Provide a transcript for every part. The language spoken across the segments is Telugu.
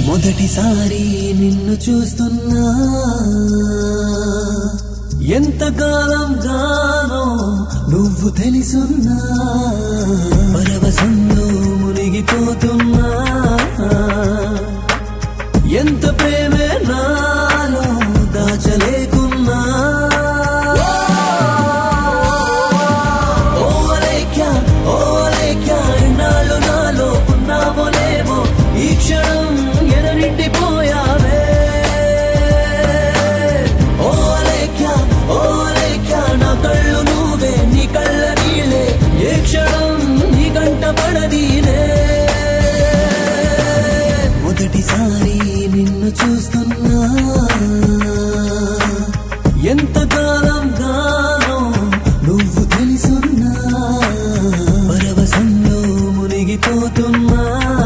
మొదటిసారి నిన్ను చూస్తున్నా ఎంతకాలం గానో నువ్వు తెలుసున్నా పరవశంలో మునిగిపోతున్నా ఎంత ప్రేమే నాలో దాచలేకున్నా ఓలేఖ్యా ఓలేఖ్యా ఇన్నాళ్ళు నాలో ఉన్నావో లేవో ఈ క్షణం ఎననిండిపోయావే ఓలేఖ్యా ఓలేఖ్యా నా కళ్ళు నువ్వే నీ కళ్ళ నీళ్ళే ఏ క్షణం నీ కంట పడదీనే మొదటిసారి నిన్ను చూస్తున్నా ఎంతకాలం గానో నువ్వు తెలుసున్నా పరవశంలో మునిగిపోతున్నా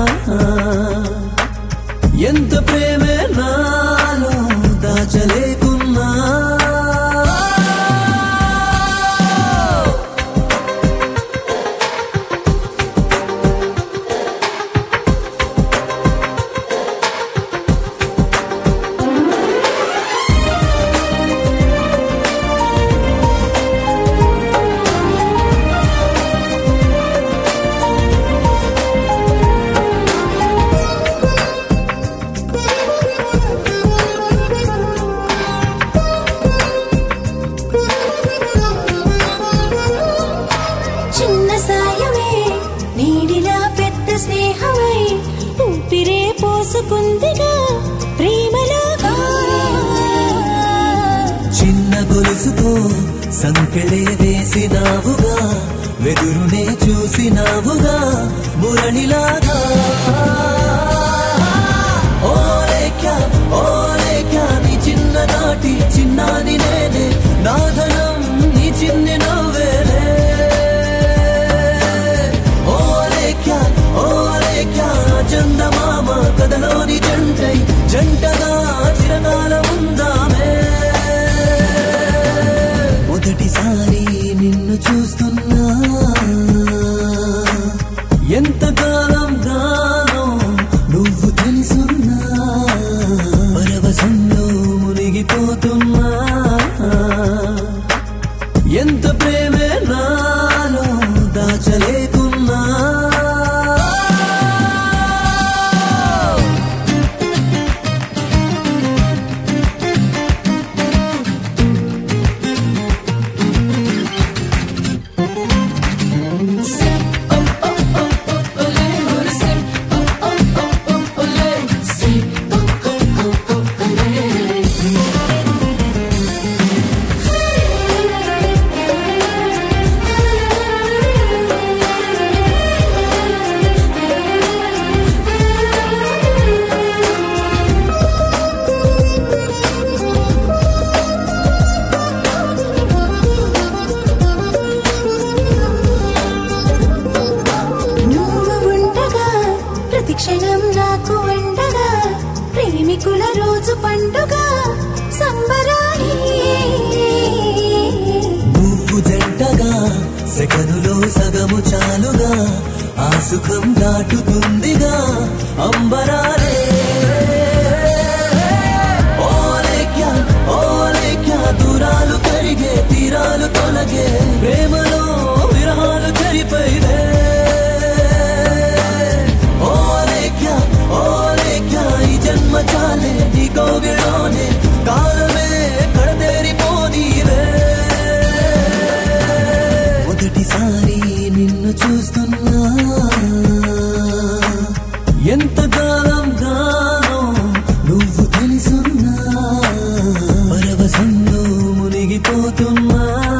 ఎంత ప్రేమే నాలో దాచలేకున్నా చిన్న సాయమే నీడిలా పెద్ద స్నేహమై ఊపిరే పోసుకుందిగా ప్రేమలాగా చిన్న గొలుసుతో సంకెళే వేసినావుగా వెదురునే చూసినావుగా మురళిలాగా ఓలేఖ్యా ఓలేఖ్యా నీ చిన్ననాటి చిన్నాని నేనే నాదనం నీ చిన్ని నవ్వేలే ఓలేఖ్యా ఓలేఖ్యా చందమామ కథలోని జంటై జంటగా చిరకాలం ఉందామే మొదటిసారి నిన్ను చూస్తున్నా ఎంతకాలం గానో నువ్వు తెలుసున్నా పరవశంలో మునిగిపోతున్నా ఎంత ప్రేమే నాలో దాచలేకున్నా నువ్వు ఉండగా ప్రతి క్షణం నాకు వండగా ప్రేమికుల రోజు పండుగ సంబరాలి నువ్వు జంటగా సెకనులో సగము చాలుగా ఆ సుఖం దాటుతుందిగా అంబరాలే ఓలేఖ్యా ఓలేఖ్యా దూరాలు కరిగే తీరాలు తొలగే ప్రేమలో విరహాలు చరిపోయివే ఓలేఖ్యా ఓలేఖ్యా ఈ జన్మ చాలే నీ కోగిలోనే కాలమే కడతేరిపోనీవే మొదటిసారి నిన్ను చూస్తున్నా ఎంతకాలం గానో నువ్వు తెలుసున్నా పరవశంలో మునిగిపోతున్నా